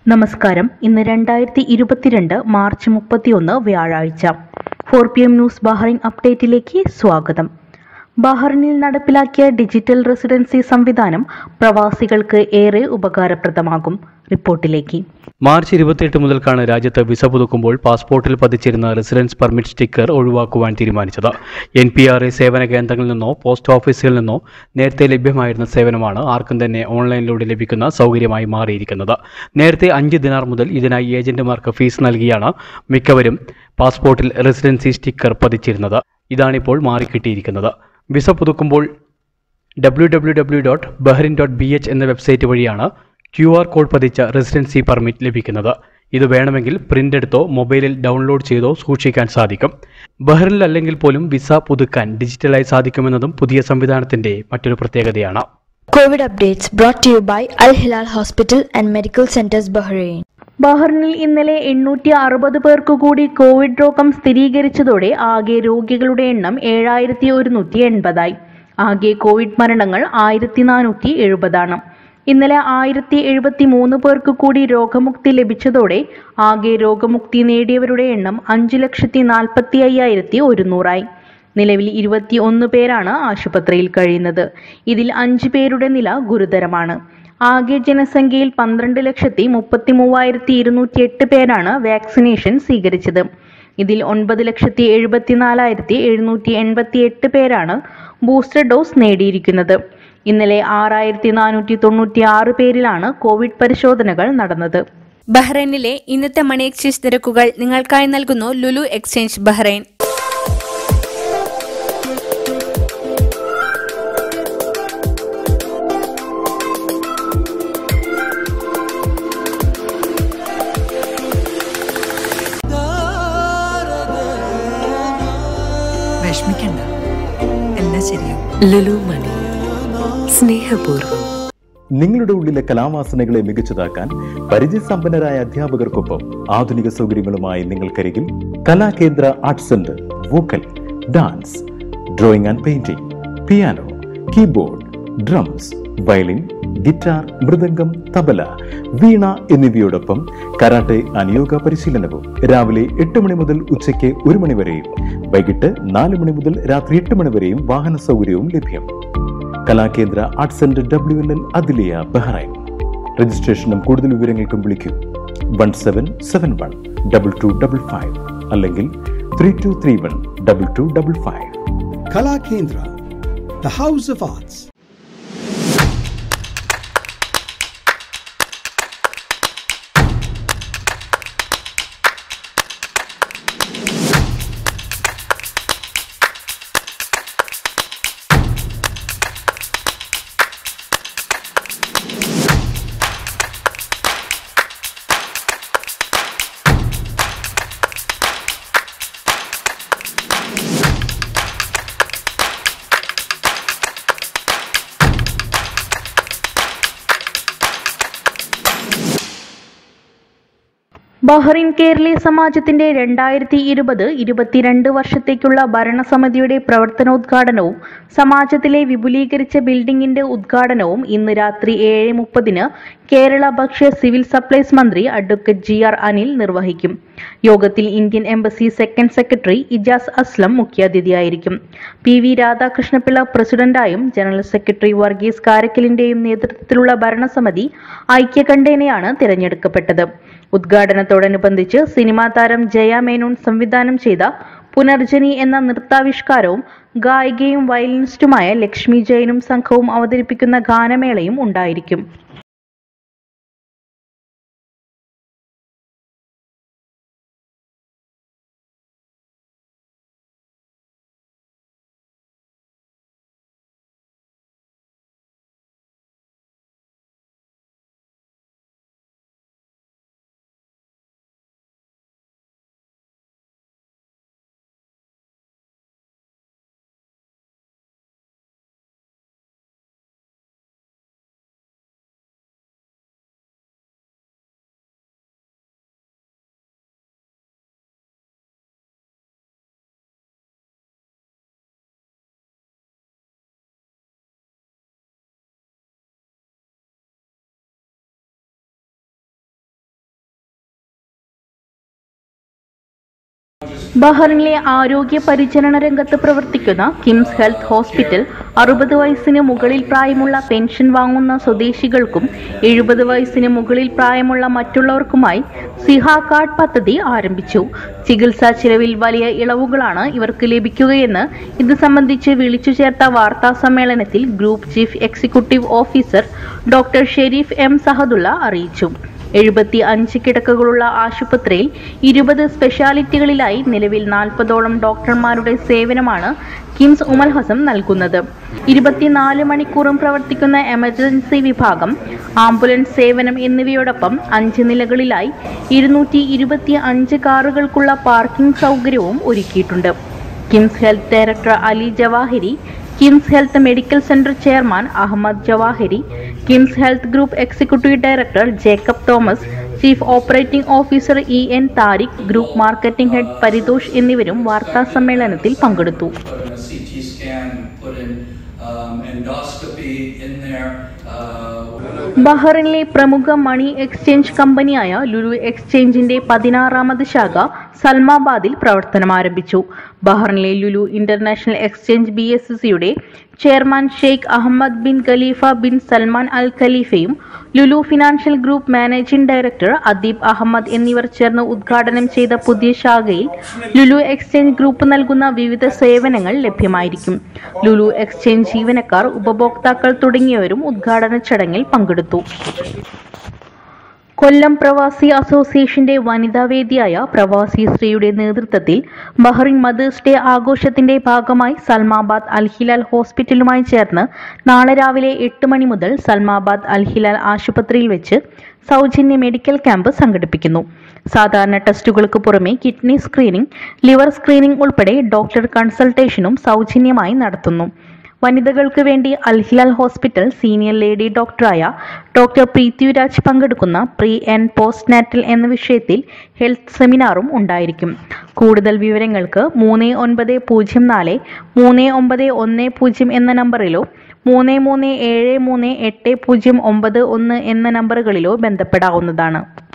നമസ്കാരം ഇന്ന് രണ്ടായിരത്തി ഇരുപത്തിരണ്ട് മാർച്ച് മുപ്പത്തിയൊന്ന് വ്യാഴാഴ്ച four P M news Bahrain അപ്ഡേറ്റിലേക്ക് സ്വാഗതം ബഹ്റിനിൽ നടപ്പിലാക്കിയ ഡിജിറ്റൽ റെസിഡൻസി സംവിധാനം പ്രവാസികൾക്ക് ഏറെ ഉപകാരപ്രദമാകും റിപ്പോർട്ടിലേക്ക് മാർച്ച് ഇരുപത്തിയെട്ട് മുതൽക്കാണ് രാജ്യത്ത് വിസ പുതുക്കുമ്പോൾ പാസ്പോർട്ടിൽ പതിച്ചിരുന്ന റെസിഡൻസ് പെർമിറ്റ് സ്റ്റിക്കർ ഒഴിവാക്കുവാൻ തീരുമാനിച്ചത് എൻ പി ആർ എ സേവന കേന്ദ്രങ്ങളിൽ നിന്നോ പോസ്റ്റ് ഓഫീസുകളിൽ നിന്നോ നേരത്തെ ലഭ്യമായിരുന്ന സേവനമാണ് ആർക്കും തന്നെ ഓൺലൈനിലൂടെ ലഭിക്കുന്ന സൗകര്യമായി മാറിയിരിക്കുന്നത് നേരത്തെ അഞ്ച് ദിനാർ മുതൽ ഇതിനായി ഏജന്റുമാർക്ക് ഫീസ് നൽകിയാണ് മിക്കവരും പാസ്പോർട്ടിൽ റെസിഡൻസി സ്റ്റിക്കർ പതിച്ചിരുന്നത് ഇതാണിപ്പോൾ മാറിക്കിട്ടിയിരിക്കുന്നത് വിസ പുതുക്കുമ്പോൾ W W W dot Bahrain dot B H എന്ന വെബ്സൈറ്റ് വഴിയാണ് ക്യു ആർ കോഡ് പതിച്ച റെസിഡൻസി പെർമിറ്റ് ലഭിക്കുന്നത് ഇത് വേണമെങ്കിൽ പ്രിന്റ് എടുത്തോ മൊബൈലിൽ ഡൗൺലോഡ് ചെയ്തോ സൂക്ഷിക്കാൻ സാധിക്കും ബഹ്റിനിൽ അല്ലെങ്കിൽ പോലും വിസ പുതുക്കാൻ ഡിജിറ്റലായി സാധിക്കുമെന്നതും പുതിയ സംവിധാനത്തിന്റെ മറ്റൊരു പ്രത്യേകതയാണ് COVID updates brought to you by Al Hilal Hospital and Medical Centers Bahrain. ബഹ്റിനിൽ ഇന്നലെ എണ്ണൂറ്റി അറുപത് പേർക്ക് കൂടി കോവിഡ് രോഗം സ്ഥിരീകരിച്ചതോടെ ആകെ രോഗികളുടെ എണ്ണം ഏഴായിരത്തി ഒരുന്നൂറ്റി എൺപതായി ആകെ കോവിഡ് മരണങ്ങൾ ആയിരത്തി നാനൂറ്റി എഴുപതാണ് ഇന്നലെ ആയിരത്തി എഴുപത്തി മൂന്ന് പേർക്ക് കൂടി രോഗമുക്തി ലഭിച്ചതോടെ ആകെ രോഗമുക്തി നേടിയവരുടെ എണ്ണം അഞ്ചു ലക്ഷത്തി നാൽപ്പത്തി അയ്യായിരത്തി ഒരുന്നൂറായി നിലവിൽ ഇരുപത്തി ഒന്ന് പേരാണ് ആശുപത്രിയിൽ കഴിയുന്നത് ഇതിൽ അഞ്ച് പേരുടെ നില ഗുരുതരമാണ് ആകെ ജനസംഖ്യയിൽ പന്ത്രണ്ട് ലക്ഷത്തി മുപ്പത്തി മൂവായിരത്തി ഇരുന്നൂറ്റി എട്ട് പേരാണ് വാക്സിനേഷൻ സ്വീകരിച്ചത് ഇതിൽ ഒൻപത് ലക്ഷത്തി എഴുപത്തിനാലായിരത്തി എഴുന്നൂറ്റി എൺപത്തി എട്ട് പേരാണ് ബൂസ്റ്റർ ഡോസ് നേടിയിരിക്കുന്നത് ഇന്നലെ ആറായിരത്തി നാനൂറ്റി തൊണ്ണൂറ്റി ആറ് പേരിലാണ് കോവിഡ് പരിശോധനകൾ നടന്നത് ബഹ്റൈനിലെ ഇന്നത്തെ മണി എക്സ്ചേഞ്ച് നിരക്കുകൾ നിങ്ങൾക്കായി നൽകുന്നു ലുലു എക്സ്ചേഞ്ച് ബഹ്റൈൻ വിഷമിക്കണ്ട എല്ലാം ശരിയാവും ലുലു മണി സ്നേഹപൂർവ്വം നിങ്ങളുടെ ഉള്ളിലെ കലാവാസനകളെ മികച്ചതാക്കാൻ പരിചയസമ്പന്നരായ അധ്യാപകർക്കൊപ്പം ആധുനിക സൗകര്യങ്ങളുമായി നിങ്ങൾക്കരികിൽ Kalakendra art centre vocal dance drawing and painting piano keyboard drums violin guitar mridangam tabla veena എന്നിവയോടൊപ്പം കരാട്ടെ അനുയോഗ പരിശീലനവും രാവിലെ എട്ട് മണി മുതൽ ഉച്ചയ്ക്ക് ഒരു മണി വരെയും വൈകിട്ട് നാല് മണി മുതൽ രാത്രി എട്ട് മണി വരെയും വാഹന സൗകര്യവും ലഭ്യം Kalakendra art centre W L L Adliya Bahrain രജിസ്ട്രേഷനും കൂടുതൽ വിവരങ്ങൾക്കും വിളിക്കൂ one seven seven one double two double five അല്ലെങ്കിൽ three two three one double two double five Kala Kendra, the House of Arts. Bahrain കേരളീയ സമാജത്തിന്റെ രണ്ടായിരത്തി ഇരുപത് ഇരുപത്തിരണ്ട് വർഷത്തേക്കുള്ള ഭരണസമിതിയുടെ പ്രവർത്തനോദ്ഘാടനവും സമാജത്തിലെ വിപുലീകരിച്ച ബിൽഡിംഗിന്റെ ഉദ്ഘാടനവും ഇന്ന് രാത്രി ഏഴ് മുപ്പതിന് കേരള ഭക്ഷ്യ സിവിൽ സപ്ലൈസ് മന്ത്രി അഡ്വക്കേറ്റ് ജി ആർ അനിൽ നിർവഹിക്കും യോഗത്തിൽ Indian embassy second secretary Ijaz Aslam മുഖ്യാതിഥിയായിരിക്കും പി വി രാധാകൃഷ്ണപിള്ള പ്രസിഡന്റായും ജനറൽ സെക്രട്ടറി വർഗീസ് കാരക്കലിന്റെയും നേതൃത്വത്തിലുള്ള ഭരണസമിതി ഐക്യകണ്ഠേനയാണ് തിരഞ്ഞെടുക്കപ്പെട്ടത് ഉദ്ഘാടനത്തോടനുബന്ധിച്ച് സിനിമാ താരം ജയ മേനോൻ സംവിധാനം ചെയ്ത പുനർജനി എന്ന നൃത്താവിഷ്കാരവും ഗായികയും വയലിനിസ്റ്റുമായ ലക്ഷ്മി ജയനും സംഘവും അവതരിപ്പിക്കുന്ന ഗാനമേളയും ഉണ്ടായിരിക്കും ബഹറിനിലെ ആരോഗ്യ പരിചരണ രംഗത്ത് പ്രവർത്തിക്കുന്ന കിംസ് ഹെൽത്ത് ഹോസ്പിറ്റൽ അറുപത് വയസ്സിന് മുകളിൽ പ്രായമുള്ള പെൻഷൻ വാങ്ങുന്ന സ്വദേശികൾക്കും എഴുപത് വയസ്സിന് മുകളിൽ പ്രായമുള്ള മറ്റുള്ളവർക്കുമായി സിഹ കാർഡ് പദ്ധതി ആരംഭിച്ചു ചികിത്സാ ചിലവിൽ വലിയ ഇളവുകളാണ് ഇവർക്ക് ലഭിക്കുകയെന്ന് ഇത് സംബന്ധിച്ച് വിളിച്ചു ചേർത്ത വാർത്താ സമ്മേളനത്തിൽ group chief executive officer doctor Sharif M Sahadulla അറിയിച്ചു എഴുപത്തി അഞ്ച് കിടക്കകളുള്ള ആശുപത്രിയിൽ ഇരുപത് സ്പെഷ്യാലിറ്റികളിലായി നിലവിൽ നാൽപ്പതോളം ഡോക്ടർമാരുടെ സേവനമാണ് കിംസ് ഉമൽ ഹസം നൽകുന്നത് ഇരുപത്തിനാല് മണിക്കൂറും പ്രവർത്തിക്കുന്ന എമർജൻസി വിഭാഗം ആംബുലൻസ് സേവനം എന്നിവയോടൊപ്പം അഞ്ച് നിലകളിലായി ഇരുന്നൂറ്റി ഇരുപത്തി അഞ്ച് കാറുകൾക്കുള്ള പാർക്കിംഗ് സൗകര്യവും ഒരുക്കിയിട്ടുണ്ട് KIMS health director Ali Jawahiri KIMS health medical centre chairman Ahmed Jawahiri KIMS health group executive director Jacob Thomas chief operating officer E N Tariq group marketing head Paritosh എന്നിവരും വാർത്താ സമ്മേളനത്തിൽ പങ്കെടുത്തു put in a CT scan, put in um, endoscopy in there. Uh, ബഹ്റിനിലെ പ്രമുഖ money exchange കമ്പനിയായ ലുലു എക്സ്ചേഞ്ചിന്റെ പതിനാറാമത് ശാഖ സൽമാബാദിൽ പ്രവർത്തനം ആരംഭിച്ചു ബഹ്റിനിലെ Lulu international exchange B S സിയുടെ chairman Sheikh Ahmed bin Khalifa bin Salman Al ഖലീഫയും Lulu financial group managing director Adeeb Ahmed എന്നിവർ ചേർന്ന് ഉദ്ഘാടനം ചെയ്ത പുതിയ ശാഖയിൽ ലുലു എക്സ്ചേഞ്ച് ഗ്രൂപ്പ് നൽകുന്ന വിവിധ സേവനങ്ങൾ ലഭ്യമായിരിക്കും ലുലു എക്സ്ചേഞ്ച് ജീവനക്കാർ ഉപഭോക്താക്കൾ തുടങ്ങിയവരും ഉദ്ഘാടന ചടങ്ങിൽ പങ്കെടുത്തു കൊല്ലം പ്രവാസി അസോസിയേഷന്റെ വനിതാ വേദിയായ പ്രവാസി സ്ത്രീയുടെ നേതൃത്വത്തിൽ ബഹ്റിൻ മദേഴ്സ് ഡേ ആഘോഷത്തിന്റെ ഭാഗമായി സൽമാബാദ് അൽഹിലാൽ ഹോസ്പിറ്റലുമായി ചേർന്ന് നാളെ രാവിലെ എട്ട് മണി മുതൽ സൽമാബാദ് അൽഹിലാൽ ആശുപത്രിയിൽ വെച്ച് സൗജന്യ മെഡിക്കൽ ക്യാമ്പ് സംഘടിപ്പിക്കുന്നു സാധാരണ ടെസ്റ്റുകൾക്ക് പുറമെ കിഡ്നി സ്ക്രീനിംഗ് ലിവർ സ്ക്രീനിംഗ് ഉൾപ്പെടെ ഡോക്ടർ കൺസൾട്ടേഷനും സൗജന്യമായി നടത്തുന്നു വനിതകൾക്ക് വേണ്ടി അൽഹിലാൽ ഹോസ്പിറ്റൽ സീനിയർ ലേഡി ഡോക്ടറായ ഡോക്ടർ പ്രീത്യുരാജ് പങ്കെടുക്കുന്ന പ്രീ ആൻഡ് പോസ്റ്റ് നാറ്റൽ എന്ന വിഷയത്തിൽ ഹെൽത്ത് സെമിനാറും ഉണ്ടായിരിക്കും കൂടുതൽ വിവരങ്ങൾക്ക് മൂന്ന് ഒൻപത് പൂജ്യം നാല് മൂന്ന് ഒമ്പത് ഒന്ന് പൂജ്യം എന്ന നമ്പറിലോ മൂന്ന് മൂന്ന് ഏഴ് മൂന്ന് എട്ട് പൂജ്യം ഒമ്പത് ഒന്ന് എന്ന നമ്പറുകളിലോ ബന്ധപ്പെടാവുന്നതാണ്